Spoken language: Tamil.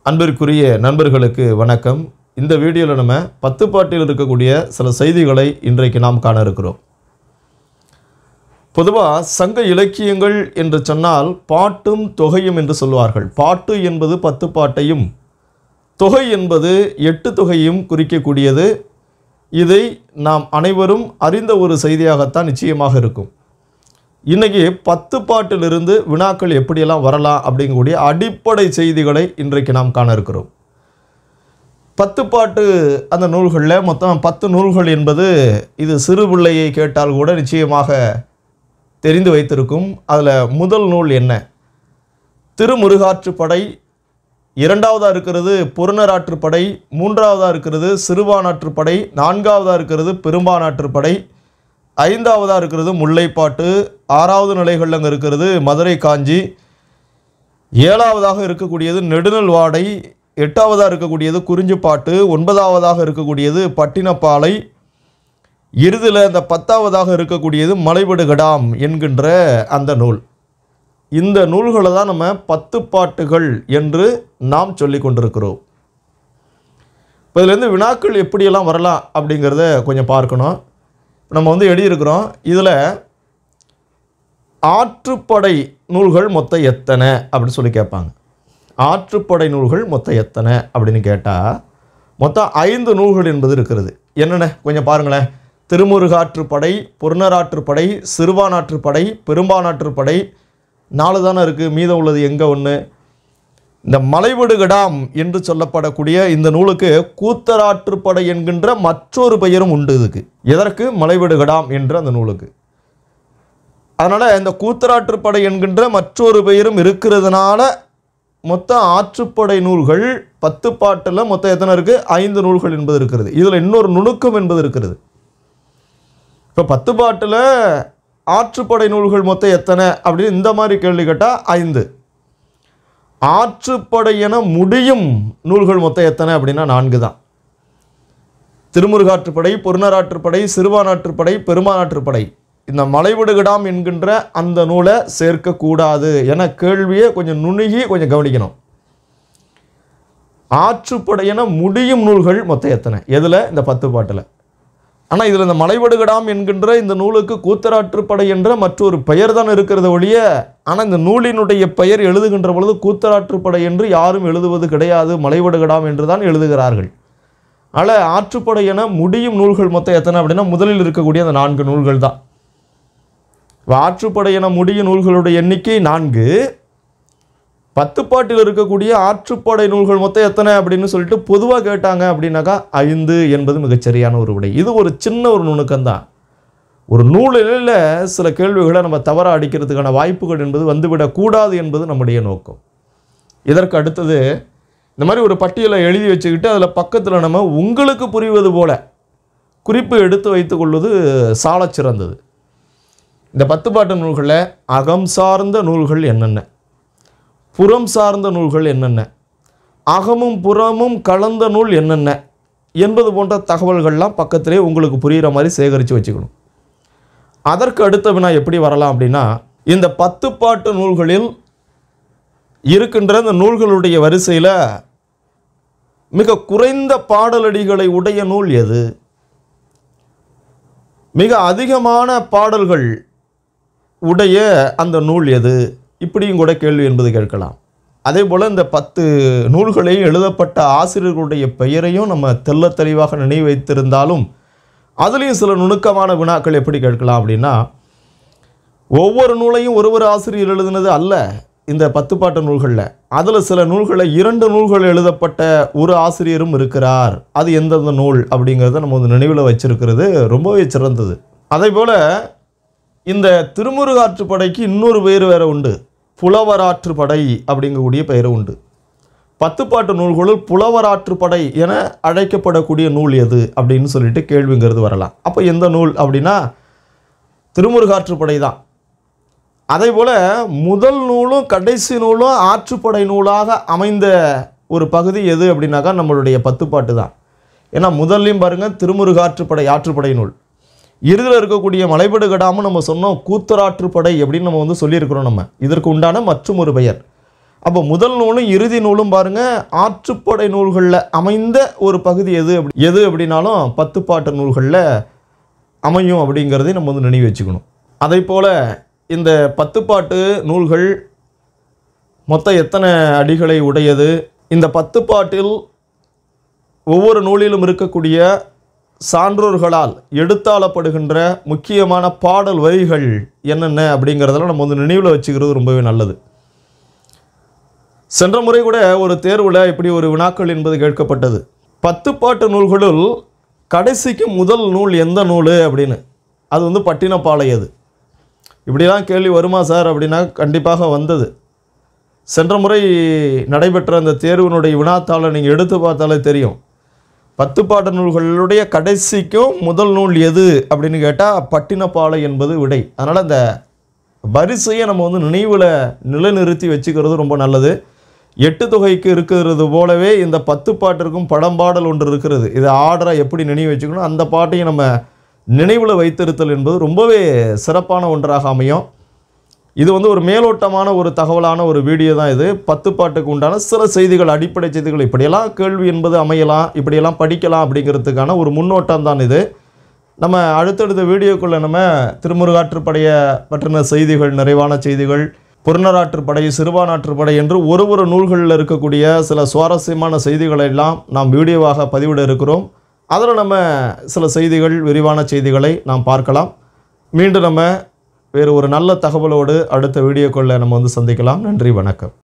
அன்பிற்குரிய நண்பர்களுக்கு வணக்கம் இந்த வீடியோவில் நம்ம பத்து பாட்டில் இருக்கக்கூடிய சில செய்திகளை இன்றைக்கு நாம் காண இருக்கிறோம் பொதுவாக சங்க இலக்கியங்கள் என்று சொன்னால் பாட்டும் தொகையும் என்று சொல்வார்கள் பாட்டு என்பது பத்து பாட்டையும் தொகை என்பது எட்டு தொகையும் குறிக்கக்கூடியது இதை நாம் அனைவரும் அறிந்த ஒரு செய்தியாகத்தான் நிச்சயமாக இருக்கும் இன்றைக்கி பத்து பாட்டிலிருந்து வினாக்கள் எப்படியெல்லாம் வரலாம் அப்படிங்கக்கூடிய அடிப்படை செய்திகளை இன்றைக்கு நாம் காண இருக்கிறோம் பத்து பாட்டு அந்த நூல்களில் மொத்தம் பத்து நூல்கள் என்பது இது சிறு பிள்ளையை கேட்டால் கூட நிச்சயமாக தெரிந்து வைத்திருக்கும் அதில் முதல் நூல் என்ன திருமுருகாற்றுப்படை இரண்டாவதாக இருக்கிறது பொருணராற்றுப்படை மூன்றாவதாக இருக்கிறது சிறுபானாற்றுப்படை நான்காவதாக இருக்கிறது பெரும்பானாற்றுப்படை ஐந்தாவதாக இருக்கிறது முல்லைப்பாட்டு ஆறாவது நிலைகளில் அங்கே இருக்கிறது மதுரை காஞ்சி ஏழாவதாக இருக்கக்கூடியது நெடுநல் வாடை எட்டாவதாக இருக்கக்கூடியது குறிஞ்சிப்பாட்டு ஒன்பதாவதாக இருக்கக்கூடியது பட்டினப்பாலை இறுதியில் இந்த பத்தாவதாக இருக்கக்கூடியது மலைபடுகடாம் என்கின்ற அந்த நூல் இந்த நூல்களை தான் நம்ம பத்து பாட்டுகள் என்று நாம் சொல்லி கொண்டிருக்கிறோம் இப்போ இதுலேருந்து வினாக்கள் எப்படியெல்லாம் வரலாம் அப்படிங்கிறத கொஞ்சம் பார்க்கணும் நம்ம வந்து எழுதியிருக்கிறோம் இதில் ஆற்றுப்படை நூல்கள் மொத்தம் எத்தனை அப்படின்னு சொல்லி கேட்பாங்க ஆற்றுப்படை நூல்கள் மொத்தம் எத்தனை அப்படின்னு கேட்டால் மொத்தம் ஐந்து நூல்கள் என்பது இருக்கிறது என்னென்ன கொஞ்சம் பாருங்களேன் திருமுருகாற்றுப்படை பொருணராற்றுப்படை சிறுபானாற்றுப்படை பெரும்பானாற்றுப்படை நாலு தானே இருக்குது மீதம் உள்ளது எங்கே ஒன்று இந்த மலைவிடுகடாம் என்று சொல்லப்படக்கூடிய இந்த நூலுக்கு கூத்தராற்றுப்படை என்கின்ற மற்றொரு பெயரும் உண்டு இதுக்கு எதற்கு மலைவிடுகடாம் என்ற அந்த நூலுக்கு அதனால் இந்த கூத்தராற்றுப்படை என்கின்ற மற்றொரு பெயரும் இருக்கிறதுனால மொத்த ஆற்றுப்படை நூல்கள் பத்து பாட்டில் மொத்தம் எத்தனை இருக்குது ஐந்து நூல்கள் என்பது இருக்கிறது இதில் இன்னொரு நுணுக்கம் என்பது இருக்கிறது இப்போ பத்து பாட்டில் ஆற்றுப்படை நூல்கள் மொத்தம் எத்தனை அப்படின்னு இந்த மாதிரி கேள்வி கேட்டால் ஐந்து ஆற்றுப்படை என முடியும் நூல்கள் மொத்தம் எத்தனை அப்படின்னா நான்கு தான் திருமுருகாற்றுப்படை பொருணராற்றுப்படை சிறுபானாற்றுப்படை பெருமானாற்றுப்படை இந்த மலைவிடுகிடாம் என்கின்ற அந்த நூலை சேர்க்கக்கூடாது என கேள்வியை கொஞ்சம் நுணுகி கொஞ்சம் கவனிக்கணும் ஆற்றுப்படை என முடியும் நூல்கள் மொத்தம் எத்தனை எதில் இந்த பத்து பாட்டில் ஆனால் இதில் இந்த மலைவடுகடாம் என்கின்ற இந்த நூலுக்கு கூத்தராற்றுப்படை என்ற மற்றொரு பெயர் தான் இருக்கிறத ஒழிய ஆனால் இந்த நூலினுடைய பெயர் எழுதுகின்ற பொழுது கூத்தராற்றுப்படை என்று யாரும் எழுதுவது கிடையாது மலைவடுகடாம் என்று தான் எழுதுகிறார்கள் அதனால் ஆற்றுப்படை என முடியும் நூல்கள் மொத்தம் எத்தனை அப்படின்னா முதலில் இருக்கக்கூடிய அந்த நான்கு நூல்கள் தான் இப்ப ஆற்றுப்படை என முடியும் நூல்களுடைய எண்ணிக்கை நான்கு பத்து பாட்டில் இருக்கக்கூடிய ஆற்றுப்படை நூல்கள் மொத்தம் எத்தனை அப்படின்னு சொல்லிட்டு பொதுவாக கேட்டாங்க அப்படின்னாக்கா ஐந்து என்பது மிகச்சரியான ஒரு விடை இது ஒரு சின்ன ஒரு நுணுக்கம்தான் ஒரு நூலில் சில கேள்விகளை நம்ம தவறாக அடிக்கிறதுக்கான வாய்ப்புகள் என்பது வந்துவிடக்கூடாது என்பது நம்முடைய நோக்கம் இதற்கு அடுத்தது இந்த மாதிரி ஒரு பட்டியலை எழுதி வச்சுக்கிட்டு அதில் பக்கத்தில் நம்ம உங்களுக்கு புரிவது போல குறிப்பு எடுத்து வைத்துக்கொள்வது சாலச் சிறந்தது இந்த பத்து பாட்டு நூல்களில் அகம் சார்ந்த நூல்கள் என்னென்ன புறம் சார்ந்த நூல்கள் என்னென்ன அகமும் புறமும் கலந்த நூல் என்னென்ன என்பது போன்ற தகவல்கள்லாம் பக்கத்திலே உங்களுக்கு புரிகிற மாதிரி சேகரித்து வச்சுக்கணும் அதற்கு அடுத்த வினா எப்படி வரலாம் அப்படின்னா இந்த பத்து பாட்டு நூல்களில் இருக்கின்ற இந்த நூல்களுடைய வரிசையில் மிக குறைந்த பாடலடிகளை உடைய நூல் எது மிக அதிகமான பாடல்கள் உடைய அந்த நூல் எது இப்படியும் கூட கேள்வி என்பது கேட்கலாம் அதே போல் இந்த பத்து நூல்களையும் எழுதப்பட்ட ஆசிரியர்களுடைய பெயரையும் நம்ம தெள்ள தெளிவாக நினைவு வைத்திருந்தாலும் அதுலேயும் சில நுணுக்கமான வினாக்கள் எப்படி கேட்கலாம் அப்படின்னா ஒவ்வொரு நூலையும் ஒரு ஒரு ஆசிரியர் எழுதுனது அல்ல இந்த பத்து பாட்டு நூல்களில் அதில் சில நூல்களில் இரண்டு நூல்கள் எழுதப்பட்ட ஒரு ஆசிரியரும் இருக்கிறார் அது எந்தெந்த நூல் அப்படிங்கிறத நம்ம வந்து நினைவில் வச்சிருக்கிறது ரொம்பவே சிறந்தது அதே போல் இந்த திருமுருகாற்றுப்படைக்கு இன்னொரு பெயர் வேறு உண்டு புலவராற்றுப்படை அப்படிங்கக்கூடிய பெயர் உண்டு பத்து பாட்டு நூல்களுள் புலவராற்றுப்படை என அழைக்கப்படக்கூடிய நூல் எது அப்படின்னு சொல்லிட்டு கேள்விங்கிறது வரலாம் அப்போ எந்த நூல் அப்படின்னா திருமுருகாற்றுப்படை தான் அதே போல் முதல் நூலும் கடைசி நூலும் ஆற்றுப்படை நூலாக அமைந்த ஒரு பகுதி எது அப்படின்னாக்கா நம்மளுடைய பத்து பாட்டு தான் ஏன்னா முதல்லையும் பாருங்கள் திருமுருகாற்றுப்படை ஆற்றுப்படை நூல் இறுதியில் இருக்கக்கூடிய மலைபடு கடாமும் நம்ம சொன்னோம் கூத்தராற்றுப்படை அப்படின்னு நம்ம வந்து சொல்லியிருக்கிறோம் நம்ம இதற்கு உண்டான மற்றும் ஒரு பெயர் அப்போ முதல் நூலும் இறுதி நூலும் பாருங்க ஆற்றுப்படை நூல்களில் அமைந்த ஒரு பகுதி எது அப்படி எது அப்படின்னாலும் பத்து பாட்டு நூல்களில் அமையும் அப்படிங்கிறதை நம்ம வந்து நினைவு வச்சுக்கணும் அதே போல் இந்த பத்து பாட்டு நூல்கள் மொத்தம் எத்தனை அடிகளை உடையது இந்த பத்து பாட்டில் ஒவ்வொரு நூலிலும் இருக்கக்கூடிய சான்றோர்களால் எடுத்தாளப்படுகின்ற முக்கியமான பாடல் வரிகள் என்னென்ன அப்படிங்கிறதெல்லாம் நம்ம வந்து நினைவில் வச்சுக்கிறது ரொம்பவே நல்லது சென்ற முறை கூட ஒரு தேர்வில் இப்படி ஒரு வினாக்கள் என்பது கேட்கப்பட்டது பத்து பாட்டு நூல்களுள் கடைசிக்கு முதல் நூல் எந்த நூல் அப்படின்னு அது வந்து பட்டினப்பாலை அது இப்படிலாம் கேள்வி வருமா சார் அப்படின்னா கண்டிப்பாக வந்தது சென்ற முறை நடைபெற்ற அந்த தேர்வினுடைய வினாத்தாளை நீங்கள் எடுத்து பார்த்தாலே தெரியும் பத்து பாட்டு நூல்களுடைய கடைசிக்கும் முதல் நூல் எது அப்படின்னு கேட்டால் பட்டினப்பாலை என்பது விடை அதனால் அந்த வரிசையை நம்ம வந்து நினைவில் நிலைநிறுத்தி வச்சுக்கிறது ரொம்ப நல்லது எட்டு தொகைக்கு இருக்கிறது போலவே இந்த பத்து பாட்டிற்கும் படம்பாடல் ஒன்று இருக்கிறது இதை ஆர்டராக எப்படி நினைவு வச்சுக்கணும் அந்த பாட்டையும் நம்ம நினைவில் வைத்திருத்தல் என்பது ரொம்பவே சிறப்பான ஒன்றாக அமையும் இது வந்து ஒரு மேலோட்டமான ஒரு தகவலான ஒரு வீடியோ தான் இது பத்து பாட்டுக்கு உண்டான சில செய்திகள் அடிப்படை செய்திகள் இப்படியெல்லாம் கேள்வி என்பது அமையலாம் இப்படியெல்லாம் படிக்கலாம் அப்படிங்கிறதுக்கான ஒரு முன்னோட்டம் தான் இது நம்ம அடுத்தடுத்த வீடியோக்குள்ளே நம்ம திருமுருகாற்றுப்படைய பற்றின செய்திகள் நிறைவான செய்திகள் புறநராற்றுப்படை சிறுபானாற்றுப்படை என்று ஒரு ஒரு நூல்களில் இருக்கக்கூடிய சில சுவாரஸ்யமான செய்திகளை எல்லாம் நாம் வீடியோவாக பதிவிட இருக்கிறோம் அதில் நம்ம சில செய்திகள் விரிவான செய்திகளை நாம் பார்க்கலாம் மீண்டும் நம்ம வேறு ஒரு நல்ல தகவலோடு அடுத்த வீடியோக்குள்ளே நம்ம வந்து சந்திக்கலாம் நன்றி வணக்கம்